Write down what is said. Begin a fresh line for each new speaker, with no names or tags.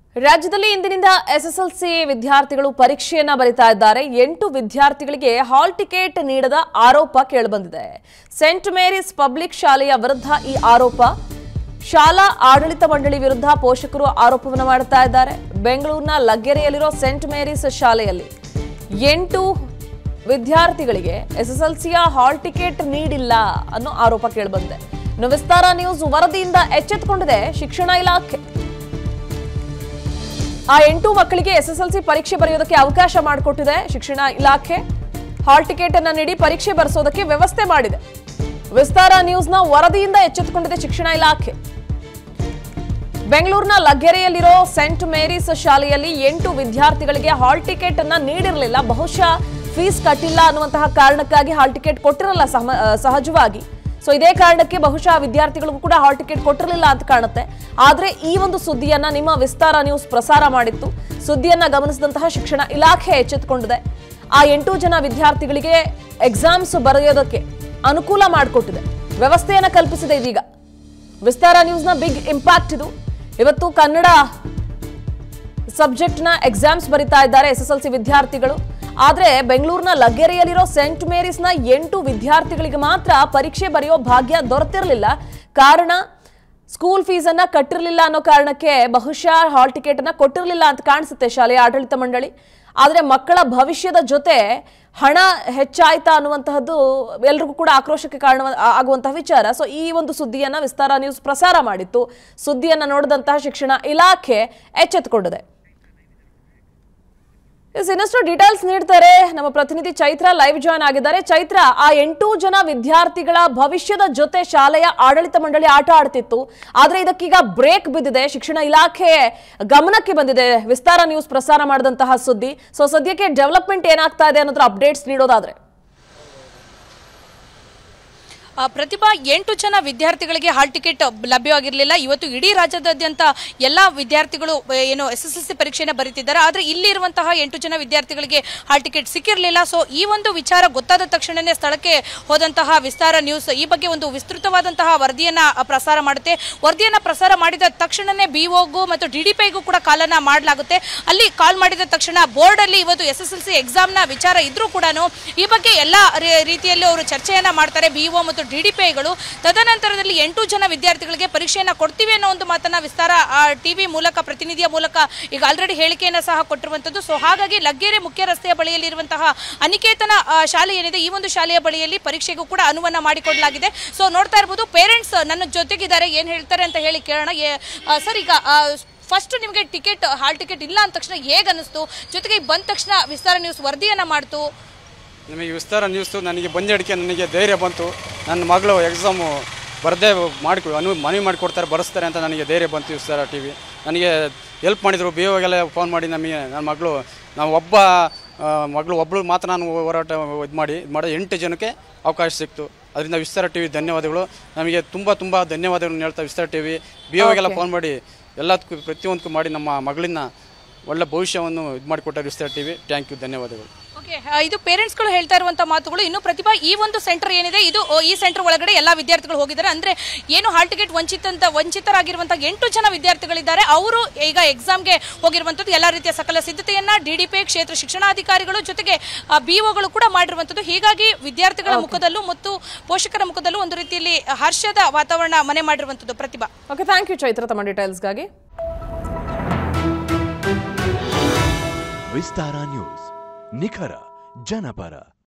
ರಾಜ್ಯದಲ್ಲಿ ಇಂದಿನಿಂದ ಎಸ್ಎಸ್ಎಲ್ಸಿ ವಿದ್ಯಾರ್ಥಿಗಳು ಪರೀಕ್ಷೆಯನ್ನ ಬರಿತಾ ಇದ್ದಾರೆ ಎಂಟು ವಿದ್ಯಾರ್ಥಿಗಳಿಗೆ ಹಾಲ್ ಟಿಕೆಟ್ ನೀಡದ ಆರೋಪ ಕೇಳಿಬಂದಿದೆ ಸೆಂಟ್ ಮೇರಿಸ್ ಪಬ್ಲಿಕ್ ಶಾಲೆಯ ವಿರುದ್ಧ ಈ ಆರೋಪ ಶಾಲಾ ಆಡಳಿತ ಮಂಡಳಿ ವಿರುದ್ಧ ಪೋಷಕರು ಆರೋಪವನ್ನು ಮಾಡ್ತಾ ಇದ್ದಾರೆ ಬೆಂಗಳೂರಿನ ಲಗ್ಗೆರೆಯಲ್ಲಿರೋ ಸೆಂಟ್ ಮೇರಿಸ್ ಶಾಲೆಯಲ್ಲಿ ಎಂಟು ವಿದ್ಯಾರ್ಥಿಗಳಿಗೆ ಎಸ್ಎಸ್ಎಲ್ಸಿಯ ಹಾಲ್ ಟಿಕೆಟ್ ನೀಡಿಲ್ಲ ಅನ್ನೋ ಆರೋಪ ಕೇಳಿಬಂದಿದೆ ಇನ್ನು ವಿಸ್ತಾರ ನ್ಯೂಸ್ ವರದಿಯಿಂದ ಎಚ್ಚೆತ್ತುಕೊಂಡಿದೆ ಶಿಕ್ಷಣ ಇಲಾಖೆ ಆ ಎಂಟು ಮಕ್ಕಳಿಗೆ ಎಸ್ಎಸ್ಎಲ್ಸಿ ಪರೀಕ್ಷೆ ಬರೆಯೋದಕ್ಕೆ ಅವಕಾಶ ಮಾಡಿಕೊಟ್ಟಿದೆ ಶಿಕ್ಷಣ ಇಲಾಖೆ ಹಾಲ್ ಟಿಕೆಟ್ ಅನ್ನ ನೀಡಿ ಪರೀಕ್ಷೆ ಬರೆಸೋದಕ್ಕೆ ವ್ಯವಸ್ಥೆ ಮಾಡಿದೆ ವಿಸ್ತಾರ ನ್ಯೂಸ್ನ ವರದಿಯಿಂದ ಎಚ್ಚೆತ್ತುಕೊಂಡಿದೆ ಶಿಕ್ಷಣ ಇಲಾಖೆ ಬೆಂಗಳೂರಿನ ಲಗ್ಗೆರೆಯಲ್ಲಿರೋ ಸೆಂಟ್ ಮೇರಿಸ್ ಶಾಲೆಯಲ್ಲಿ ಎಂಟು ವಿದ್ಯಾರ್ಥಿಗಳಿಗೆ ಹಾಲ್ ಟಿಕೆಟ್ ಅನ್ನ ನೀಡಿರಲಿಲ್ಲ ಬಹುಶಃ ಫೀಸ್ ಕಟ್ಟಿಲ್ಲ ಅನ್ನುವಂತಹ ಕಾರಣಕ್ಕಾಗಿ ಹಾಲ್ ಟಿಕೆಟ್ ಕೊಟ್ಟಿರಲ್ಲ ಸಮ- ಆ, ಸಹಜವಾಗಿ ಸೊ ಇದೇ ಕಾರಣಕ್ಕೆ ಬಹುಶಃ ವಿದ್ಯಾರ್ಥಿಗಳಿಗೂ ಕೂಡ ಹಾಲ್ ಟಿಕೆಟ್ ಕೊಟ್ಟಿರಲಿಲ್ಲ ಅಂತ ಕಾಣುತ್ತೆ ಆದ್ರೆ ಈ ಒಂದು ಸುದ್ದಿಯನ್ನ ನಿಮ್ಮ ವಿಸ್ತಾರ ನ್ಯೂಸ್ ಪ್ರಸಾರ ಮಾಡಿತ್ತು ಸುದ್ದಿಯನ್ನ ಗಮನಿಸಿದಂತಹ ಶಿಕ್ಷಣ ಇಲಾಖೆ ಎಚ್ಚೆತ್ತುಕೊಂಡಿದೆ ಆ ಎಂಟು ಜನ ವಿದ್ಯಾರ್ಥಿಗಳಿಗೆ ಎಕ್ಸಾಮ್ಸ್ ಬರೆಯೋದಕ್ಕೆ ಅನುಕೂಲ ಮಾಡಿಕೊಟ್ಟಿದೆ ವ್ಯವಸ್ಥೆಯನ್ನ ಕಲ್ಪಿಸಿದೆ ಇದೀಗ ವಿಸ್ತಾರ ನ್ಯೂಸ್ನ ಬಿಗ್ ಇಂಪ್ಯಾಕ್ಟ್ ಇದು ಇವತ್ತು ಕನ್ನಡ ಸಬ್ಜೆಕ್ಟ್ನ ಎಕ್ಸಾಮ್ಸ್ ಬರಿತಾ ಇದ್ದಾರೆ ಎಸ್ ಎಸ್ ಎಲ್ ಸಿ ವಿದ್ಯಾರ್ಥಿಗಳು ಆದ್ರೆ ಬೆಂಗಳೂರಿನ ಲಗ್ಗೆರೆಯಲ್ಲಿರೋ ಸೆಂಟ್ ಮೇರಿಸ್ನ ಎಂಟು ವಿದ್ಯಾರ್ಥಿಗಳಿಗೆ ಮಾತ್ರ ಪರೀಕ್ಷೆ ಬರೆಯೋ ಭಾಗ್ಯ ದೊರೆತಿರಲಿಲ್ಲ ಕಾರಣ ಸ್ಕೂಲ್ ಫೀಸ್ ಅನ್ನ ಕಟ್ಟಿರಲಿಲ್ಲ ಅನ್ನೋ ಕಾರಣಕ್ಕೆ ಬಹುಶಃ ಹಾಲ್ ಟಿಕೆಟ್ ಅನ್ನ ಕೊಟ್ಟಿರಲಿಲ್ಲ ಅಂತ ಕಾಣಿಸುತ್ತೆ ಶಾಲೆಯ ಆಡಳಿತ ಮಂಡಳಿ ಆದ್ರೆ ಮಕ್ಕಳ ಭವಿಷ್ಯದ ಜೊತೆ ಹಣ ಹೆಚ್ಚಾಯ್ತಾ ಅನ್ನುವಂತಹದ್ದು ಎಲ್ರಿಗೂ ಕೂಡ ಆಕ್ರೋಶಕ್ಕೆ ಕಾರಣ ಆಗುವಂತಹ ವಿಚಾರ ಸೊ ಈ ಒಂದು ಸುದ್ದಿಯನ್ನ ವಿಸ್ತಾರ ನ್ಯೂಸ್ ಪ್ರಸಾರ ಮಾಡಿತ್ತು ಸುದ್ದಿಯನ್ನ ನೋಡಿದಂತಹ ಶಿಕ್ಷಣ ಇಲಾಖೆ ಎಚ್ಚೆತ್ತುಕೊಂಡಿದೆ ಎಸ್, ಇನ್ನಷ್ಟು ಡೀಟೇಲ್ಸ್ ನೀಡ್ತಾರೆ ನಮ್ಮ ಪ್ರತಿನಿಧಿ ಚೈತ್ರ ಲೈವ್ ಜಾಯ್ನ್ ಆಗಿದ್ದಾರೆ ಚೈತ್ರ ಆ ಎಂಟು ಜನ ವಿದ್ಯಾರ್ಥಿಗಳ ಭವಿಷ್ಯದ ಜೊತೆ ಶಾಲೆಯ ಆಡಳಿತ ಮಂಡಳಿ ಆಟ ಆಡ್ತಿತ್ತು ಆದ್ರೆ ಇದಕ್ಕೀಗ ಬ್ರೇಕ್ ಬಿದ್ದಿದೆ ಶಿಕ್ಷಣ ಇಲಾಖೆ ಗಮನಕ್ಕೆ ಬಂದಿದೆ ವಿಸ್ತಾರ ನ್ಯೂಸ್ ಪ್ರಸಾರ ಮಾಡಿದಂತಹ ಸುದ್ದಿ ಸೊ ಸದ್ಯಕ್ಕೆ ಡೆವಲಪ್ಮೆಂಟ್ ಏನಾಗ್ತಾ ಇದೆ ಅನ್ನೋದ್ರ ಅಪ್ಡೇಟ್ಸ್ ನೀಡೋದಾದ್ರೆ
ಆ, ಪ್ರತಿಭಾ ಎಂಟು ಜನ ವಿದ್ಯಾರ್ಥಿಗಳಿಗೆ ಹಾಲ್ ಟಿಕೆಟ್ ಲಭ್ಯವಾಗಿರಲಿಲ್ಲ ಇವತ್ತು ಇಡೀ ರಾಜ್ಯದಾದ್ಯಂತ ಎಲ್ಲ ವಿದ್ಯಾರ್ಥಿಗಳು ಆ, ಏನು ಎಸ್ ಎಸ್ ಎಲ್ ಸಿ ಪರೀಕ್ಷೆಯನ್ನು ಬರೀತಿದ್ದಾರೆ ಆದರೆ ಇಲ್ಲಿರುವಂತಹ ಎಂಟು ಜನ ವಿದ್ಯಾರ್ಥಿಗಳಿಗೆ ಹಾಲ್ ಟಿಕೆಟ್ ಸಿಕ್ಕಿರಲಿಲ್ಲ ಸೊ ಈ ಒಂದು ವಿಚಾರ ಗೊತ್ತಾದ ತಕ್ಷಣನೇ ಸ್ಥಳಕ್ಕೆ ಹೋದಂತಹ ವಿಸ್ತಾರ ನ್ಯೂಸ್ ಈ ಬಗ್ಗೆ ಒಂದು ವಿಸ್ತೃತವಾದಂತಹ ವರದಿಯನ್ನ ಆ, ಪ್ರಸಾರ ಮಾಡುತ್ತೆ ವರದಿಯನ್ನ ಪ್ರಸಾರ ಮಾಡಿದ ತಕ್ಷಣನೇ ಬಿಒಗೂ ಮತ್ತು ಡಿಡಿಪಿಗೂ ಕೂಡ ಕಾಲನ್ನ ಮಾಡಲಾಗುತ್ತೆ ಅಲ್ಲಿ ಕಾಲ್ ಮಾಡಿದ ತಕ್ಷಣ ಬೋರ್ಡ್ ಅಲ್ಲಿ ಇವತ್ತು ಎಸ್ ಎಸ್ ಎಲ್ ಸಿ ಎಕ್ಸಾಮ್ನ ವಿಚಾರ ಇದ್ರೂ ಕೂಡ ಈ ಬಗ್ಗೆ ಎಲ್ಲ ರೀ- ರೀತಿಯಲ್ಲಿ ಅವರು ಚರ್ಚೆಯನ್ನ ಮಾಡ್ತಾರೆ ಬಿಇಒ ಮತ್ತು ಡಿಡಿಪಿಐಗಳು ತದನಂತರದಲ್ಲಿ ಎಂಟು ಜನ ವಿದ್ಯಾರ್ಥಿಗಳಿಗೆ ಪರೀಕ್ಷೆಯನ್ನ ಕೊಡ್ತೀವಿ ಅನ್ನೋ ಒಂದು ಮಾತನ್ನ ವಿಸ್ತಾರ ಟಿವಿ ಮೂಲಕ ಪ್ರತಿನಿಧಿಯ ಮೂಲಕ ಈಗ ಆಲ್ರೆಡಿ ಹೇಳಿಕೆಯನ್ನ ಸಹ ಕೊಟ್ಟಿರುವಂತದ್ದು ಸೊ ಹಾಗಾಗಿ ಲಗ್ಗೆರೆ ಮುಖ್ಯ ರಸ್ತೆಯ ಬಳಿಯಲ್ಲಿರುವಂತಹ ಅನಿಕೇತನ ಆ, ಶಾಲೆ ಏನಿದೆ ಈ ಒಂದು ಶಾಲೆಯ ಬಳಿಯಲ್ಲಿ ಪರೀಕ್ಷೆಗೂ ಕೂಡ ಅನುವನ್ನ ಮಾಡಿಕೊಡಲಾಗಿದೆ ಸೊ ನೋಡ್ತಾ ಇರ್ಬೋದು ಪೇರೆಂಟ್ಸ್ ನನ್ನ ಜೊತೆಗಿದ್ದಾರೆ ಏನ್ ಹೇಳ್ತಾರೆ ಅಂತ ಹೇಳಿ ಕೇಳೋಣ ಸರ್ ಈಗ ಫಸ್ಟ್ ನಿಮಗೆ ಟಿಕೆಟ್ ಹಾಲ್ ಟಿಕೆಟ್ ಇಲ್ಲ ಅಂದ ತಕ್ಷಣ ಹೇಗೆ ಅನಿಸ್ತು ಜೊತೆಗೆ ಈಗ ಬಂದ ತಕ್ಷಣ ವಿಸ್ತಾರ ನ್ಯೂಸ್ ವರದಿಯನ್ನ ಮಾಡ್ತು
ನಿಮಗೆ ವಿಸ್ತಾರ ನ್ಯೂಸು ನನಗೆ ಬಂದಿದ್ದಕ್ಕೆ ನನಗೆ ಧೈರ್ಯ ಬಂತು ನನ್ನ ಮಗಳು ಎಕ್ಸಾಮು ಬರದೇ ಮಾಡಿ ಅನು ಮನವಿ ಮಾಡಿಕೊಡ್ತಾರೆ ಬರೆಸ್ತಾರೆ ಅಂತ ನನಗೆ ಧೈರ್ಯ ಬಂತು ವಿಸ್ತಾರ ಟಿ ವಿ ನನಗೆ ಹೆಲ್ಪ್ ಮಾಡಿದರು ಬಿ ಓಗೆಲ್ಲ ಫೋನ್ ಮಾಡಿ ನಮಗೆ ನನ್ನ ಮಗಳು ನಾವು ಒಬ್ಬ ಆ, ಮಗಳು ಒಬ್ಬಳು ಮಾತ್ರ ನಾನು ಹೋರಾಟ ಇದು ಮಾಡಿ ಇದು ಮಾಡಿ ಎಂಟು ಜನಕ್ಕೆ ಅವಕಾಶ ಸಿಕ್ತು ಅದರಿಂದ ವಿಸ್ತಾರ ಟಿ ವಿ ಧನ್ಯವಾದಗಳು ನಮಗೆ ತುಂಬ ತುಂಬ ಧನ್ಯವಾದಗಳನ್ನು ಹೇಳ್ತಾ ವಿಸ್ತಾರ ಟಿ ವಿ ಬಿ ಓಗೆಲ್ಲ ಫೋನ್ ಮಾಡಿ ಎಲ್ಲದಕ್ಕೂ ಪ್ರತಿಯೊಂದಕ್ಕೂ ಮಾಡಿ ನಮ್ಮ ಮಗಳಿನ ಒಳ್ಳೆ ಭವಿಷ್ಯವನ್ನು ಇದು ಮಾಡಿಕೊಟ್ಟಾರೆ Vistara T V thank you ಧನ್ಯವಾದಗಳು
ಓಕೆ ಇದು ಪೇರೆಂಟ್ಸ್ಗಳು ಹೇಳ್ತಾ ಇರುವಂತ ಮಾತುಗಳು ಇನ್ನು ಪ್ರತಿಭಾ ಈ ಒಂದು ಸೆಂಟರ್ ಏನಿದೆ ಇದು ಓ, ಈ ಸೆಂಟರ್ ಒಳಗಡೆ ಎಲ್ಲಾ ವಿದ್ಯಾರ್ಥಿಗಳು ಹೋಗಿದ್ದಾರೆ ಅಂದ್ರೆ ಏನು ಹಾಲ್ ಟಿಕೆಟ್ ವಂಚಿತ ಅಂತ ವಂಚಿತರಾಗಿರುವಂತಹ ಎಂಟು ಜನ ವಿದ್ಯಾರ್ಥಿಗಳಿದ್ದಾರೆ ಅವರು ಈಗ ಎಕ್ಸಾಮ್ಗೆ ಹೋಗಿರುವಂತದ್ದು ಎಲ್ಲಾ ರೀತಿಯ ಸಕಲ ಸಿದ್ಧತೆಯನ್ನ ಡಿಡಿಪಿ ಕ್ಷೇತ್ರ ಶಿಕ್ಷಣಾಧಿಕಾರಿಗಳು ಜೊತೆಗೆ ಬಿಒಗಳು ಕೂಡ ಮಾಡಿರುವಂತದ್ದು ಹೀಗಾಗಿ ವಿದ್ಯಾರ್ಥಿಗಳ ಮುಖದಲ್ಲೂ ಮತ್ತು ಪೋಷಕರ ಮುಖದಲ್ಲೂ ಒಂದು ರೀತಿಯಲ್ಲಿ ಹರ್ಷದ ವಾತಾವರಣ ಮನೆ ಮಾಡಿರುವಂತದ್ದು Prathibha
okay thank you Chaitra ತಮ್ಮ ಡೀಟೇಲ್ಸ್ಗಾಗಿ
ವಿಸ್ತಾರ ನ್ಯೂಸ್ ನಿಖರ ಜನಪರ